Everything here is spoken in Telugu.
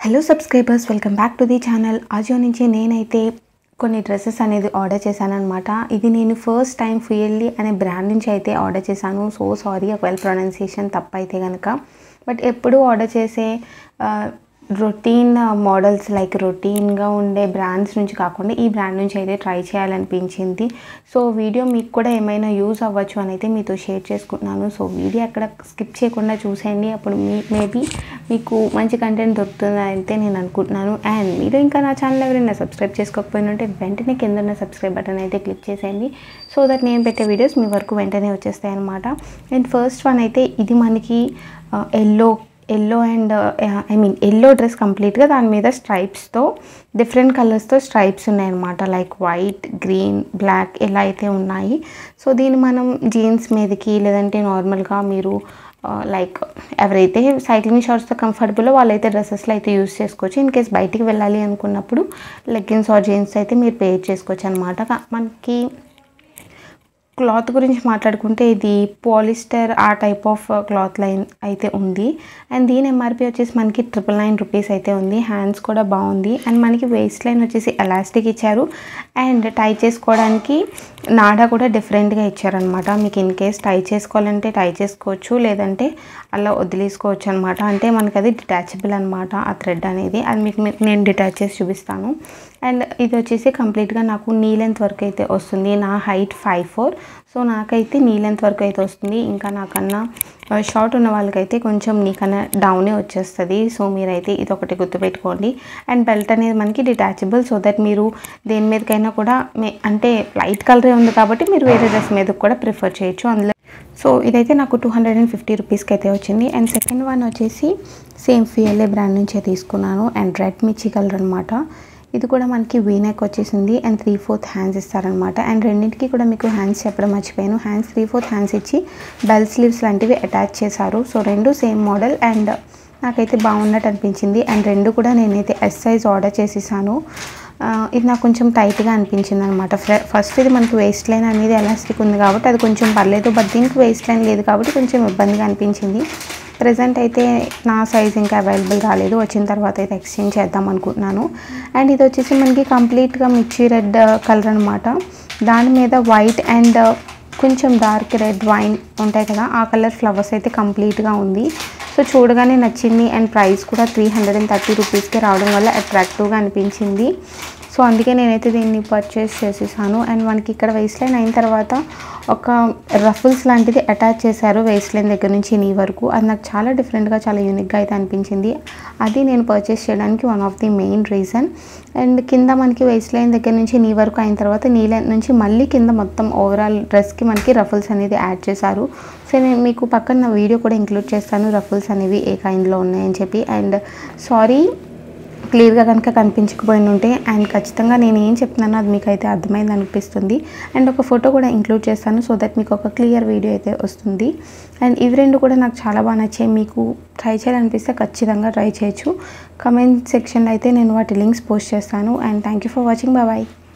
hello subscribers welcome back to the channel Ajio నుంచి నేనైతే కొన్ని డ్రెస్సెస్ అనేది ఆర్డర్ చేశాను అనమాట ఇది నేను ఫస్ట్ టైం ఫియల్లీ అనే బ్రాండ్ నుంచి అయితే ఆర్డర్ చేశాను సో సారీ ఒకవేళ ప్రొనౌన్సియేషన్ తప్పైతే కనుక బట్ ఎప్పుడు ఆర్డర్ చేసే రొటీన్ మోడల్స్ లైక్ రొటీన్గా ఉండే బ్రాండ్స్ నుంచి కాకుండా ఈ బ్రాండ్ నుంచి అయితే ట్రై చేయాలనిపించింది సో వీడియో మీకు కూడా ఏమైనా యూజ్ అవ్వచ్చు అని అయితే మీతో షేర్ చేసుకుంటున్నాను సో వీడియో అక్కడ స్కిప్ చేయకుండా చూసేయండి అప్పుడు మీ మేబీ మీకు మంచి కంటెంట్ దొరుకుతుందని అయితే నేను అనుకుంటున్నాను అండ్ మీరు ఇంకా నా ఛానల్ ఎవరైనా సబ్స్క్రైబ్ చేసుకోకపోయినా ఉంటే వెంటనే కింద ఉన్న సబ్స్క్రైబ్ బటన్ అయితే క్లిక్ చేసేయండి సో దట్ నేను పెట్టే వీడియోస్ మీ వరకు వెంటనే వచ్చేస్తాయి అనమాట అండ్ ఫస్ట్ వన్ అయితే ఇది మనకి yellow yellow and I mean yellow dress కంప్లీట్గా దాని మీద స్ట్రైప్స్తో డిఫరెంట్ కలర్స్తో స్ట్రైప్స్ ఉన్నాయన్నమాట లైక్ వైట్ గ్రీన్ బ్లాక్ ఇలా అయితే ఉన్నాయి సో దీన్ని మనం జీన్స్ మీదకి లేదంటే నార్మల్గా మీరు లైక్ ఎవరైతే సైక్లింగ్ షార్ట్స్తో కంఫర్టబుల్ వాళ్ళైతే డ్రెస్సెస్లో అయితే యూస్ చేసుకోవచ్చు ఇన్ కేస్ బయటికి వెళ్ళాలి అనుకున్నప్పుడు లెగ్గిన్స్ ఆర్ జీన్స్ అయితే మీరు పేర్ చేసుకోవచ్చు అనమాట మనకి క్లాత్ గురించి మాట్లాడుకుంటే ఇది పాలిస్టర్ ఆ టైప్ ఆఫ్ క్లాత్ లైన్ అయితే ఉంది అండ్ దీని ఎంఆర్పి వచ్చేసి మనకి ట్రిపుల్ నైన్ రూపీస్ అయితే ఉంది హ్యాండ్స్ కూడా బాగుంది అండ్ మనకి వేస్ట్ లైన్ వచ్చేసి ఎలాస్టిక్ ఇచ్చారు అండ్ టై చేసుకోవడానికి నాడా కూడా డిఫరెంట్గా ఇచ్చారనమాట మీకు ఇన్ కేస్ టై చేసుకోవాలంటే టై చేసుకోవచ్చు లేదంటే అలా వదిలేసుకోవచ్చు అనమాట అంటే మనకి అది డిటాచబుల్ అనమాట ఆ థ్రెడ్ అనేది అది మీకు మీకు నేను డిటాచ్ చేసి చూపిస్తాను అండ్ ఇది వచ్చేసి కంప్లీట్గా నాకు నీ లెంత్ వరకు అయితే వస్తుంది నా హైట్ ఫైవ్ ఫోర్ సో నాకైతే నీ లెంత్ వరకు అయితే వస్తుంది ఇంకా నాకన్నా షార్ట్ ఉన్న వాళ్ళకైతే కొంచెం నీకన్నా డౌనే వచ్చేస్తుంది సో మీరైతే ఇది ఒకటి గుర్తుపెట్టుకోండి అండ్ బెల్ట్ అనేది మనకి డిటాచబుల్ సో దట్ మీరు దేని మీదకైనా కూడా మే అంటే లైట్ కలరే ఉంది కాబట్టి మీరు వేరే డ్రెస్ మీద కూడా ప్రిఫర్ చేయొచ్చు అందులో సో ఇదైతే నాకు టూ హండ్రెడ్ అండ్ ఫిఫ్టీ రూపీస్కి అయితే వచ్చింది అండ్ సెకండ్ వన్ వచ్చేసి సేమ్ ఫియల్ఏ బ్రాండ్ నుంచే తీసుకున్నాను అండ్ రెడ్ మిర్చి కలర్ అనమాట ఇది కూడా మనకి వీనెక్ వచ్చేసింది అండ్ త్రీ ఫోర్త్ హ్యాండ్స్ ఇస్తారనమాట అండ్ రెండింటికి కూడా మీకు హ్యాండ్స్ చెప్పడం మర్చిపోయాను హ్యాండ్స్ త్రీ ఫోర్త్ హ్యాండ్స్ ఇచ్చి బెల్ స్లీవ్స్ లాంటివి అటాచ్ చేశారు సో రెండు సేమ్ మోడల్ అండ్ నాకైతే బాగున్నట్టు అనిపించింది అండ్ రెండు కూడా నేనైతే ఎస్ సైజ్ ఆర్డర్ చేసేసాను ఇది నాకు కొంచెం టైట్గా అనిపించింది అనమాట ఫస్ట్ ఇది మనకి వేస్ట్ లైన్ అనేది ఎలాస్టిక్ ఉంది కాబట్టి అది కొంచెం పర్లేదు బట్ దీనికి వేస్ట్ లైన్ లేదు కాబట్టి కొంచెం ఇబ్బందిగా అనిపించింది ప్రజెంట్ అయితే నా సైజ్ ఇంకా అవైలబుల్ రాలేదు వచ్చిన తర్వాత అయితే ఎక్స్చేంజ్ చేద్దాం అనుకుంటున్నాను అండ్ ఇది వచ్చేసి మనకి కంప్లీట్గా మిర్చి రెడ్ కలర్ అనమాట దాని మీద వైట్ అండ్ కొంచెం డార్క్ రెడ్ వైన్ ఉంటాయి కదా ఆ కలర్ ఫ్లవర్స్ అయితే కంప్లీట్గా ఉంది సో చూడగానే నచ్చింది అండ్ ప్రైస్ కూడా త్రీ హండ్రెడ్ అండ్ థర్టీ రూపీస్కి రావడం వల్ల అట్రాక్టివ్గా అనిపించింది సో అందుకే నేనైతే దీన్ని పర్చేస్ చేసేసాను అండ్ మనకి ఇక్కడ వేస్ట్ లైన్ అయిన తర్వాత ఒక రఫుల్స్ లాంటిది అటాచ్ చేశారు వేస్ట్ లైన్ దగ్గర నుంచి నీ వరకు అది నాకు చాలా డిఫరెంట్గా చాలా యూనిక్గా అయితే అనిపించింది అది నేను పర్చేస్ చేయడానికి one of the main reason and కింద మనకి వేస్ట్ లైన్ దగ్గర నుంచి నీ వరకు అయిన తర్వాత నీ లైన్ నుంచి మళ్ళీ కింద మొత్తం ఓవరాల్ డ్రెస్కి మనకి రఫుల్స్ అనేది యాడ్ చేశారు సో నేను మీకు పక్కన వీడియో కూడా ఇంక్లూడ్ చేస్తాను రఫుల్స్ అనేవి ఏ కైండ్లో ఉన్నాయని చెప్పి అండ్ సారీ క్లియర్గా కనుక కనిపించకపోయిన ఉంటే అండ్ ఖచ్చితంగా నేను ఏం చెప్తున్నానో అది మీకు అయితే అర్థమైంది అనిపిస్తుంది అండ్ ఒక ఫోటో కూడా ఇంక్లూడ్ చేస్తాను సో దట్ మీకు ఒక క్లియర్ వీడియో అయితే వస్తుంది అండ్ ఇవి రెండు కూడా నాకు చాలా బాగా నచ్చాయి మీకు ట్రై చేయాలనిపిస్తే ఖచ్చితంగా ట్రై చేయొచ్చు కమెంట్ సెక్షన్లో అయితే నేను వాటి లింక్స్ పోస్ట్ చేస్తాను and thank you for watching bye